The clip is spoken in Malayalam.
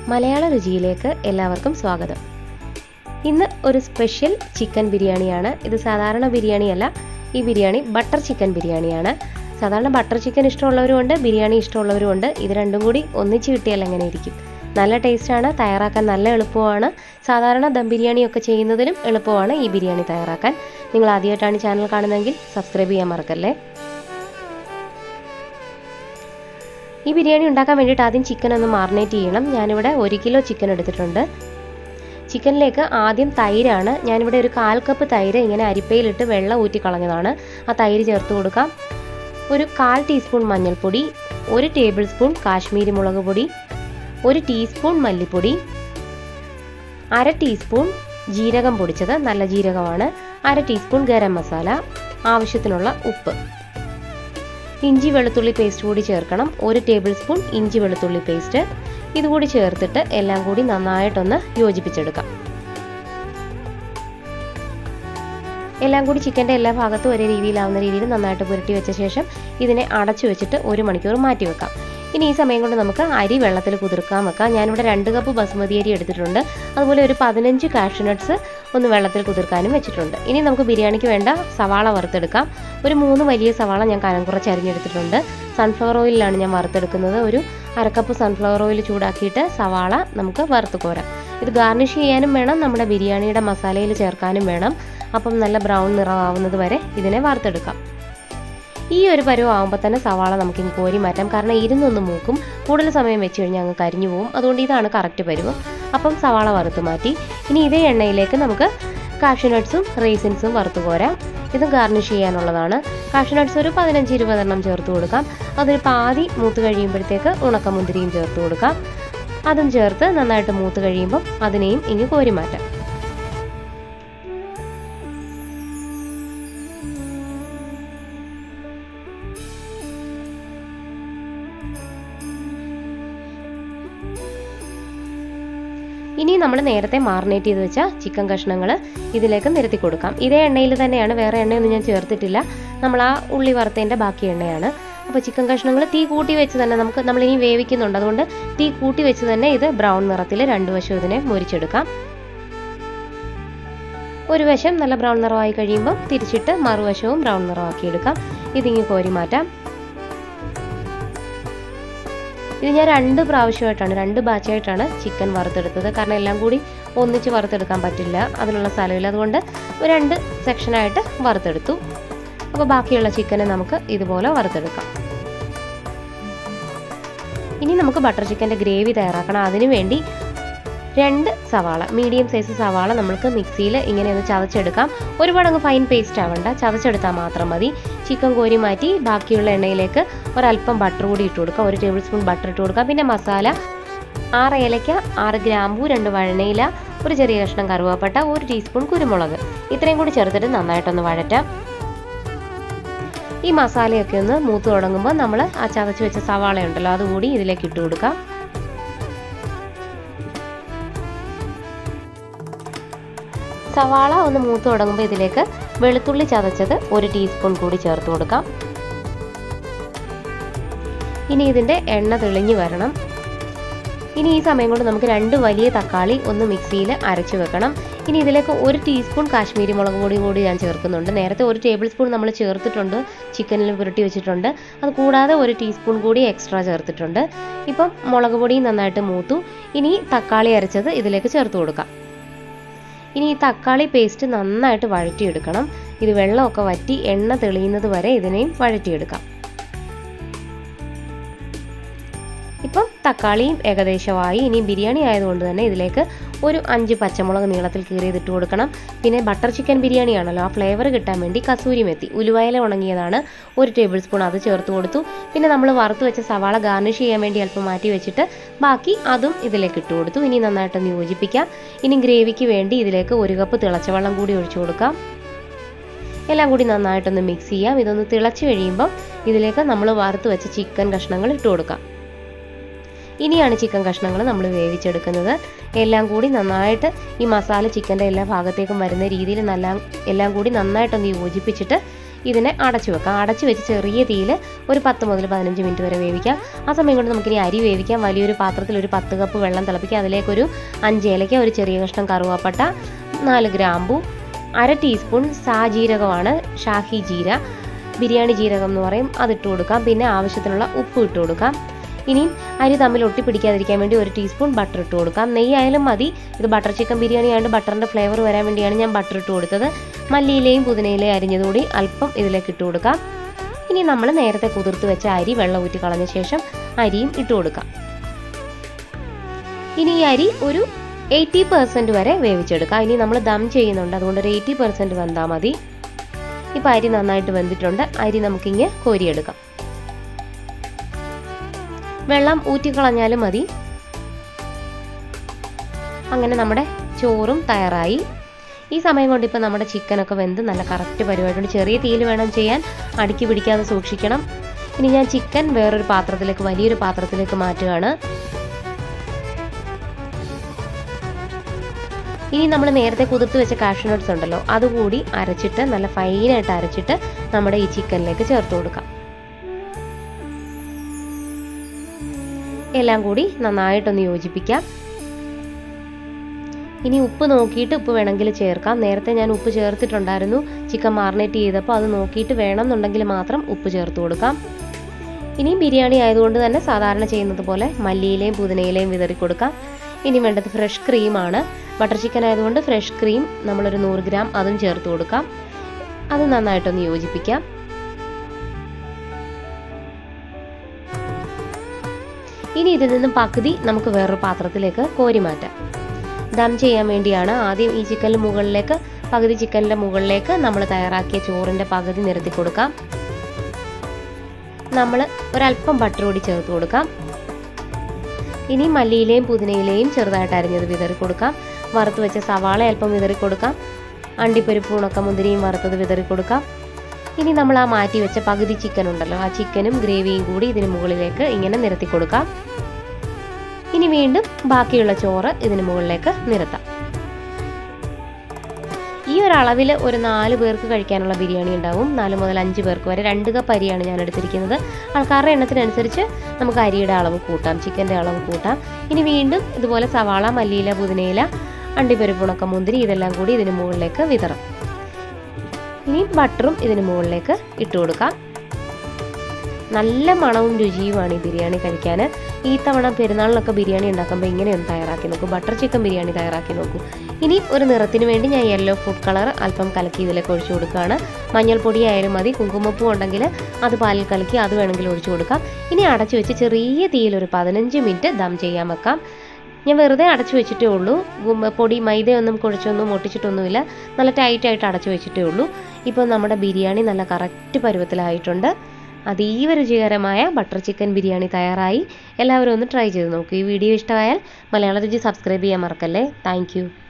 മലയാള രുചിയിലേക്ക് എല്ലാവർക്കും സ്വാഗതം ഇന്ന് ഒരു സ്പെഷ്യൽ ചിക്കൻ ബിരിയാണിയാണ് ഇത് സാധാരണ ബിരിയാണിയല്ല ഈ ബിരിയാണി ബട്ടർ ചിക്കൻ ബിരിയാണിയാണ് സാധാരണ ബട്ടർ ചിക്കൻ ഇഷ്ടമുള്ളവരുമുണ്ട് ബിരിയാണി ഇഷ്ടമുള്ളവരുമുണ്ട് ഇത് രണ്ടും കൂടി ഒന്നിച്ച് കിട്ടിയാൽ എങ്ങനെ ഇരിക്കും നല്ല ടേസ്റ്റാണ് തയ്യാറാക്കാൻ നല്ല എളുപ്പമാണ് സാധാരണ ദം ബിരിയാണിയൊക്കെ ചെയ്യുന്നതിലും എളുപ്പമാണ് ഈ ബിരിയാണി തയ്യാറാക്കാൻ നിങ്ങൾ ആദ്യമായിട്ടാണ് ചാനൽ കാണുന്നതെങ്കിൽ സബ്സ്ക്രൈബ് ചെയ്യാൻ മറക്കല്ലേ ഈ ബിരിയാണി ഉണ്ടാക്കാൻ വേണ്ടിയിട്ട് ആദ്യം ചിക്കൻ ഒന്ന് മാറിനേറ്റ് ചെയ്യണം ഞാനിവിടെ ഒരു കിലോ ചിക്കൻ എടുത്തിട്ടുണ്ട് ചിക്കനിലേക്ക് ആദ്യം തൈരാണ് ഞാനിവിടെ ഒരു കാൽ കപ്പ് തൈര് ഇങ്ങനെ അരിപ്പയിലിട്ട് വെള്ളം ഊറ്റി കളഞ്ഞതാണ് ആ തൈര് ചേർത്ത് കൊടുക്കാം ഒരു കാൽ ടീസ്പൂൺ മഞ്ഞൾപ്പൊടി ഒരു ടേബിൾ സ്പൂൺ കാശ്മീരി മുളക് പൊടി ഒരു ടീസ്പൂൺ മല്ലിപ്പൊടി അര ടീസ്പൂൺ ജീരകം പൊടിച്ചത് നല്ല ജീരകമാണ് അര ടീസ്പൂൺ ഗരം മസാല ആവശ്യത്തിനുള്ള ഉപ്പ് ഇഞ്ചി വെളുത്തുള്ളി പേസ്റ്റ് കൂടി ചേർക്കണം ഒരു ടേബിൾ സ്പൂൺ ഇഞ്ചി വെളുത്തുള്ളി പേസ്റ്റ് ഇതുകൂടി ചേർത്തിട്ട് എല്ലാം കൂടി നന്നായിട്ടൊന്ന് യോജിപ്പിച്ചെടുക്കാം എല്ലാം കൂടി ചിക്കൻ്റെ എല്ലാ ഭാഗത്തും ഒരേ രീതിയിലാവുന്ന രീതിയിൽ നന്നായിട്ട് പുരട്ടി വെച്ച ശേഷം ഇതിനെ അടച്ചു വെച്ചിട്ട് ഒരു മണിക്കൂർ മാറ്റി വെക്കാം ഇനി ഈ സമയം കൊണ്ട് നമുക്ക് അരി വെള്ളത്തിൽ കുതിർക്കാൻ വെക്കാം ഞാനിവിടെ രണ്ട് കപ്പ് ബസുമതി അരി എടുത്തിട്ടുണ്ട് അതുപോലെ ഒരു പതിനഞ്ച് കാഷ്യൂനട്ട്സ് ഒന്ന് വെള്ളത്തിൽ കുതിർക്കാനും വെച്ചിട്ടുണ്ട് ഇനി നമുക്ക് ബിരിയാണിക്ക് വേണ്ട സവാള വറുത്തെടുക്കാം ഒരു മൂന്ന് വലിയ സവാള ഞാൻ കനം കുറച്ച് അരിഞ്ഞെടുത്തിട്ടുണ്ട് സൺഫ്ലവർ ഓയിലാണ് ഞാൻ വറുത്തെടുക്കുന്നത് ഒരു അരക്കപ്പ് സൺഫ്ലവർ ഓയിൽ ചൂടാക്കിയിട്ട് സവാള നമുക്ക് വറുത്ത് കോരാം ഇത് ഗാർണിഷ് ചെയ്യാനും വേണം നമ്മുടെ ബിരിയാണിയുടെ മസാലയിൽ ചേർക്കാനും വേണം അപ്പം നല്ല ബ്രൗൺ നിറമാവുന്നത് വരെ ഇതിനെ വറുത്തെടുക്കാം ഈ ഒരു പരുവം ആകുമ്പോൾ തന്നെ സവാള നമുക്ക് ഇനി കോരി മാറ്റാം കാരണം ഇരുന്നൊന്ന് മൂക്കും കൂടുതൽ സമയം വെച്ച് കഴിഞ്ഞാൽ അങ്ങ് കരിഞ്ഞു പോകും അതുകൊണ്ട് ഇതാണ് കറക്റ്റ് പരുവം അപ്പം സവാള വറുത്ത് മാറ്റി ഇനി ഇതേ എണ്ണയിലേക്ക് നമുക്ക് കാഷ്യൂനട്ട്സും റേസിൻസും വറുത്ത് കോരാം ഇത് ഗാർണിഷ് ചെയ്യാനുള്ളതാണ് കാഷ്യൂനട്ട്സ് ഒരു പതിനഞ്ച് ഇരുപതെണ്ണം ചേർത്ത് കൊടുക്കാം അതൊരു പാതി മൂത്ത് കഴിയുമ്പോഴത്തേക്ക് ഉണക്കമുന്തിരിയും ചേർത്ത് കൊടുക്കാം അതും ചേർത്ത് നന്നായിട്ട് മൂത്ത് കഴിയുമ്പം അതിനെയും ഇനി കോരി മാറ്റാം ഇനി നമ്മൾ നേരത്തെ മാറിനേറ്റ് ചെയ്ത് വെച്ച ചിക്കൻ കഷ്ണങ്ങൾ ഇതിലേക്ക് നിരത്തി കൊടുക്കാം ഇതേ എണ്ണയിൽ തന്നെയാണ് വേറെ എണ്ണയൊന്നും ഞാൻ ചേർത്തിട്ടില്ല നമ്മൾ ആ ഉള്ളി വറുത്തതിൻ്റെ ബാക്കി എണ്ണയാണ് അപ്പോൾ ചിക്കൻ കഷ്ണങ്ങൾ തീ കൂട്ടി വെച്ച് തന്നെ നമുക്ക് നമ്മൾ ഇനി വേവിക്കുന്നുണ്ട് അതുകൊണ്ട് തീ കൂട്ടി വെച്ച് തന്നെ ഇത് ബ്രൗൺ നിറത്തിൽ രണ്ട് വശം ഇതിനെ മുരിച്ചെടുക്കാം ഒരു വശം നല്ല ബ്രൗൺ നിറമായി കഴിയുമ്പോൾ തിരിച്ചിട്ട് മറുവശവും ബ്രൗൺ നിറമാക്കി എടുക്കാം ഇതിങ്ങി കോരി മാറ്റാം ഇത് ഞാൻ രണ്ട് പ്രാവശ്യമായിട്ടാണ് രണ്ട് ബാച്ചായിട്ടാണ് ചിക്കൻ വറുത്തെടുത്തത് കാരണം എല്ലാം കൂടി ഒന്നിച്ച് വറുത്തെടുക്കാൻ പറ്റില്ല അതിനുള്ള സ്ഥലമില്ല അതുകൊണ്ട് രണ്ട് സെക്ഷനായിട്ട് വറുത്തെടുത്തു അപ്പോൾ ബാക്കിയുള്ള ചിക്കനെ നമുക്ക് ഇതുപോലെ വറുത്തെടുക്കാം ഇനി നമുക്ക് ബട്ടർ ചിക്കൻ്റെ ഗ്രേവി തയ്യാറാക്കണം അതിനു വേണ്ടി രണ്ട് സവാള മീഡിയം സൈസ് സവാള നമുക്ക് മിക്സിയിൽ ഇങ്ങനെ ഒന്ന് ചതച്ചെടുക്കാം ഒരുപാട് അങ്ങ് ഫൈൻ പേസ്റ്റ് ആവണ്ട ചതച്ചെടുത്താൽ മാത്രം മതി ചിക്കൻ കോരി മാറ്റി ബാക്കിയുള്ള എണ്ണയിലേക്ക് ഒരല്പം ബട്ടർ കൂടി ഇട്ട് കൊടുക്കുക ഒരു ടേബിൾ സ്പൂൺ ബട്ടർ ഇട്ട് കൊടുക്കുക പിന്നെ മസാല ആറ് ഏലയ്ക്ക ആറ് ഗ്രാമ്പു രണ്ട് വഴണയില ഒരു ചെറിയ കഷ്ണം കറുവാപ്പട്ട ഒരു ടീസ്പൂൺ കുരുമുളക് ഇത്രയും കൂടി ചേർത്തിട്ട് നന്നായിട്ടൊന്ന് വഴറ്റാം ഈ മസാലയൊക്കെ ഒന്ന് മൂത്ത് തുടങ്ങുമ്പോൾ നമ്മൾ ആ ചതച്ച് വെച്ച സവാള ഉണ്ടല്ലോ അതുകൂടി ഇതിലേക്ക് ഇട്ട് കൊടുക്കാം സവാള ഒന്ന് മൂത്ത് തുടങ്ങുമ്പോൾ ഇതിലേക്ക് വെളുത്തുള്ളി ചതച്ചത് ഒരു ടീസ്പൂൺ കൂടി ചേർത്ത് കൊടുക്കാം ഇനി ഇതിൻ്റെ എണ്ണ തെളിഞ്ഞു വരണം ഇനി ഈ സമയം കൊണ്ട് നമുക്ക് രണ്ട് വലിയ തക്കാളി ഒന്ന് മിക്സിയിൽ അരച്ചു വെക്കണം ഇനി ഇതിലേക്ക് ഒരു ടീസ്പൂൺ കാശ്മീരി മുളക് പൊടി കൂടി ഞാൻ ചേർക്കുന്നുണ്ട് നേരത്തെ ഒരു ടേബിൾ സ്പൂൺ നമ്മൾ ചേർത്തിട്ടുണ്ട് ചിക്കനിൽ പുരട്ടി വെച്ചിട്ടുണ്ട് അത് കൂടാതെ ഒരു ടീസ്പൂൺ കൂടി എക്സ്ട്രാ ചേർത്തിട്ടുണ്ട് ഇപ്പം മുളക് പൊടി നന്നായിട്ട് മൂത്തു ഇനി തക്കാളി അരച്ചത് ഇതിലേക്ക് ചേർത്ത് കൊടുക്കാം ഇനി ഈ തക്കാളി പേസ്റ്റ് നന്നായിട്ട് വഴറ്റിയെടുക്കണം ഇത് വെള്ളമൊക്കെ വറ്റി എണ്ണ തെളിയുന്നത് വരെ ഇതിനെയും വഴറ്റിയെടുക്കാം ഇപ്പം തക്കാളിയും ഏകദേശമായി ഇനി ബിരിയാണി ആയതുകൊണ്ട് തന്നെ ഇതിലേക്ക് ഒരു അഞ്ച് പച്ചമുളക് നീളത്തിൽ കീറിയതിട്ട് കൊടുക്കണം പിന്നെ ബട്ടർ ചിക്കൻ ബിരിയാണിയാണല്ലോ ആ ഫ്ലേവർ കിട്ടാൻ വേണ്ടി കസൂരി മെത്തി ഉലുവയില ഉണങ്ങിയതാണ് ഒരു ടേബിൾ സ്പൂൺ അത് ചേർത്ത് കൊടുത്തു പിന്നെ നമ്മൾ വറുത്ത് വെച്ച സവാള ഗാർണിഷ് ചെയ്യാൻ വേണ്ടി അല്പം മാറ്റി വെച്ചിട്ട് ബാക്കി അതും ഇതിലേക്ക് ഇട്ട് കൊടുത്തു ഇനി നന്നായിട്ടൊന്ന് യോജിപ്പിക്കാം ഇനി ഗ്രേവിക്ക് വേണ്ടി ഇതിലേക്ക് ഒരു കപ്പ് തിളച്ച വെള്ളം കൂടി ഒഴിച്ചു കൊടുക്കാം എല്ലാം കൂടി നന്നായിട്ടൊന്ന് മിക്സ് ചെയ്യാം ഇതൊന്ന് തിളച്ച് കഴിയുമ്പോൾ ഇതിലേക്ക് നമ്മൾ വറുത്ത് വെച്ച ചിക്കൻ കഷ്ണങ്ങൾ ഇട്ട് കൊടുക്കാം ഇനിയാണ് ചിക്കൻ കഷ്ണങ്ങൾ നമ്മൾ വേവിച്ചെടുക്കുന്നത് എല്ലാം കൂടി നന്നായിട്ട് ഈ മസാല ചിക്കൻ്റെ എല്ലാ ഭാഗത്തേക്കും വരുന്ന രീതിയിൽ നല്ല എല്ലാം കൂടി നന്നായിട്ടൊന്ന് യോജിപ്പിച്ചിട്ട് ഇതിനെ അടച്ചു വെക്കാം അടച്ചു വെച്ച് ചെറിയ തീയിൽ ഒരു പത്ത് മുതൽ പതിനഞ്ച് മിനിറ്റ് വരെ വേവിക്കാം ആ സമയം കൊണ്ട് നമുക്കിനി അരി വേവിക്കാം വലിയൊരു പാത്രത്തിൽ ഒരു പത്ത് കപ്പ് വെള്ളം തിളപ്പിക്കാം അതിലേക്കൊരു അഞ്ച് ഏലയ്ക്ക ഒരു ചെറിയ കഷ്ണം കറുവാപ്പട്ട നാല് ഗ്രാമ്പു അര ടീസ്പൂൺ സാജീരകമാണ് ഷാഹി ജീര ബിരിയാണി ജീരകം എന്ന് പറയും അതിട്ട് കൊടുക്കാം പിന്നെ ആവശ്യത്തിനുള്ള ഉപ്പ് ഇട്ട് കൊടുക്കാം ഇനിയും അരി തമ്മിൽ ഒട്ടിപ്പിടിക്കാതിരിക്കാൻ വേണ്ടി ഒരു ടീസ്പൂൺ ബട്ടർ ഇട്ട് കൊടുക്കാം നെയ്യായാലും മതി ഇത് ബട്ടർ ചിക്കൻ ബിരിയാണി ആയതുകൊണ്ട് ബട്ടറിൻ്റെ ഫ്ലേവർ വരാൻ വേണ്ടിയാണ് ഞാൻ ബട്ടർ ഇട്ട് കൊടുത്തത് മല്ലിയിലയും പുതിനയിലയും അരിഞ്ഞതുകൂടി അല്പം ഇതിലേക്ക് ഇട്ട് കൊടുക്കാം ഇനി നമ്മൾ നേരത്തെ കുതിർത്ത് വെച്ച അരി വെള്ളം ഊറ്റി കളഞ്ഞ ശേഷം അരിയും ഇട്ട് കൊടുക്കാം ഇനി ഈ അരി ഒരു എയ്റ്റി പെർസെൻറ്റ് വരെ വേവിച്ചെടുക്കാം ഇനി നമ്മൾ ദം ചെയ്യുന്നുണ്ട് അതുകൊണ്ട് ഒരു എയ്റ്റി പെർസെൻറ്റ് വെന്താൽ മതി ഇപ്പം അരി നന്നായിട്ട് വെന്തിട്ടുണ്ട് അരി നമുക്കിങ്ങ് കോരിയെടുക്കാം വെള്ളം ഊറ്റിക്കളഞ്ഞാലും മതി അങ്ങനെ നമ്മുടെ ചോറും തയ്യാറായി ഈ സമയം കൊണ്ട് ഇപ്പം നമ്മുടെ ചിക്കനൊക്കെ വെന്ത് നല്ല കറക്റ്റ് പരിപാടിയുണ്ട് ചെറിയ തീയിൽ വേണം ചെയ്യാൻ അടുക്കി പിടിക്കാതെ സൂക്ഷിക്കണം ഇനി ഞാൻ ചിക്കൻ വേറൊരു പാത്രത്തിലേക്ക് വലിയൊരു പാത്രത്തിലേക്ക് മാറ്റുകയാണ് ഇനി നമ്മൾ നേരത്തെ കുതിർത്ത് വെച്ച കാഷ്യൂ നട്ട്സ് ഉണ്ടല്ലോ അതുകൂടി അരച്ചിട്ട് നല്ല ഫൈനായിട്ട് അരച്ചിട്ട് നമ്മുടെ ഈ ചിക്കനിലേക്ക് ചേർത്ത് കൊടുക്കാം എല്ലാം കൂടി നന്നായിട്ടൊന്ന് യോജിപ്പിക്കാം ഇനി ഉപ്പ് നോക്കിയിട്ട് ഉപ്പ് വേണമെങ്കിൽ ചേർക്കാം നേരത്തെ ഞാൻ ഉപ്പ് ചേർത്തിട്ടുണ്ടായിരുന്നു ചിക്കൻ മാറിനേറ്റ് ചെയ്തപ്പോൾ അത് നോക്കിയിട്ട് വേണം എന്നുണ്ടെങ്കിൽ മാത്രം ഉപ്പ് ചേർത്ത് കൊടുക്കാം ഇനി ബിരിയാണി ആയതുകൊണ്ട് തന്നെ സാധാരണ ചെയ്യുന്നത് പോലെ മല്ലിയിലയും പുതിനയിലയും വിതറി കൊടുക്കാം ഇനി വേണ്ടത് ഫ്രഷ് ക്രീമാണ് ബട്ടർ ചിക്കൻ ആയതുകൊണ്ട് ഫ്രഷ് ക്രീം നമ്മളൊരു നൂറ് ഗ്രാം അതും ചേർത്ത് കൊടുക്കാം അത് നന്നായിട്ടൊന്ന് യോജിപ്പിക്കാം ഇനി ഇതിൽ നിന്നും പകുതി നമുക്ക് വേറൊരു പാത്രത്തിലേക്ക് കോരി മാറ്റാം ദം ചെയ്യാൻ വേണ്ടിയാണ് ആദ്യം ഈ ചിക്കനിൽ മുകളിലേക്ക് പകുതി ചിക്കനിൻ്റെ മുകളിലേക്ക് നമ്മൾ തയ്യാറാക്കിയ ചോറിൻ്റെ പകുതി നിരത്തി കൊടുക്കാം നമ്മൾ ഒരല്പം ബട്ടർ കൂടി ചേർത്ത് കൊടുക്കാം ഇനി മല്ലിയിലയും പുതിനയിലയും ചെറുതായിട്ട് അരിഞ്ഞത് വിതറി കൊടുക്കാം വറുത്ത് വെച്ച സവാള അല്പം വിതറി കൊടുക്കാം അണ്ടിപ്പരിപ്പ് ഉണക്ക മുന്തിരിയും വറുത്തത് വിതറി കൊടുക്കാം ഇനി നമ്മൾ ആ മാറ്റി വെച്ച പകുതി ചിക്കൻ ഉണ്ടല്ലോ ആ ചിക്കനും ഗ്രേവിയും കൂടി ഇതിന് മുകളിലേക്ക് ഇങ്ങനെ നിരത്തി കൊടുക്കാം ഇനി വീണ്ടും ബാക്കിയുള്ള ചോറ് ഇതിന് മുകളിലേക്ക് നിരത്താം ഈ ഒരു അളവിൽ ഒരു നാല് പേർക്ക് കഴിക്കാനുള്ള ബിരിയാണി ഉണ്ടാവും നാല് മുതൽ അഞ്ച് പേർക്ക് വരെ രണ്ട് കപ്പ് അരിയാണ് ഞാൻ എടുത്തിരിക്കുന്നത് ആൾക്കാരുടെ എണ്ണത്തിനനുസരിച്ച് നമുക്ക് അരിയുടെ അളവ് കൂട്ടാം ചിക്കൻ്റെ അളവ് കൂട്ടാം ഇനി വീണ്ടും ഇതുപോലെ സവാള മല്ലിയില പുതിനയില അണ്ടിപ്പരിപ്പ് ഉണക്ക മുന്തിരി ഇതെല്ലാം കൂടി ഇതിന് മുകളിലേക്ക് വിതറാം ഇനി ബട്ടറും ഇതിന് മുകളിലേക്ക് ഇട്ട് കൊടുക്കാം നല്ല മണവും രുചിയുമാണ് ഈ ബിരിയാണി കഴിക്കാൻ ഈ തവണ പെരുന്നാളിനൊക്കെ ബിരിയാണി ഉണ്ടാക്കുമ്പോൾ ഇങ്ങനെ ഒന്ന് തയ്യാറാക്കി നോക്കൂ ബട്ടർ ചിക്കൻ ബിരിയാണി തയ്യാറാക്കി നോക്കൂ ഇനി ഒരു നിറത്തിന് വേണ്ടി ഞാൻ യെല്ലോ ഫുഡ് കളർ അല്പം കലക്കി ഇതിലേക്ക് ഒഴിച്ചു കൊടുക്കുകയാണ് മഞ്ഞൾപ്പൊടി ആയാലും മതി കുങ്കുമപ്പൂ ഉണ്ടെങ്കിൽ അത് പാലിൽ കലക്കി അത് വേണമെങ്കിൽ ഒഴിച്ചു കൊടുക്കാം ഇനി അടച്ചു വെച്ച് ചെറിയ തീയിൽ ഒരു പതിനഞ്ച് മിനിറ്റ് ദം ചെയ്യാൻ വെക്കാം ഞാൻ വെറുതെ അടച്ചു വെച്ചിട്ടേ ഉള്ളൂ ഗുമ്മ- പൊടി മൈദയൊന്നും കുഴച്ചൊന്നും ഒട്ടിച്ചിട്ടൊന്നുമില്ല നല്ല ടൈറ്റായിട്ട് അടച്ചു വെച്ചിട്ടേ ഉള്ളൂ ഇപ്പോൾ നമ്മുടെ ബിരിയാണി നല്ല കറക്റ്റ് പരുവത്തിലായിട്ടുണ്ട് അതീവ രുചികരമായ ബട്ടർ ചിക്കൻ ബിരിയാണി തയ്യാറായി എല്ലാവരും ഒന്ന് ട്രൈ ചെയ്ത് നോക്കൂ ഈ വീഡിയോ ഇഷ്ടമായാൽ മലയാള രുചി സബ്സ്ക്രൈബ് ചെയ്യാൻ മറക്കല്ലേ താങ്ക്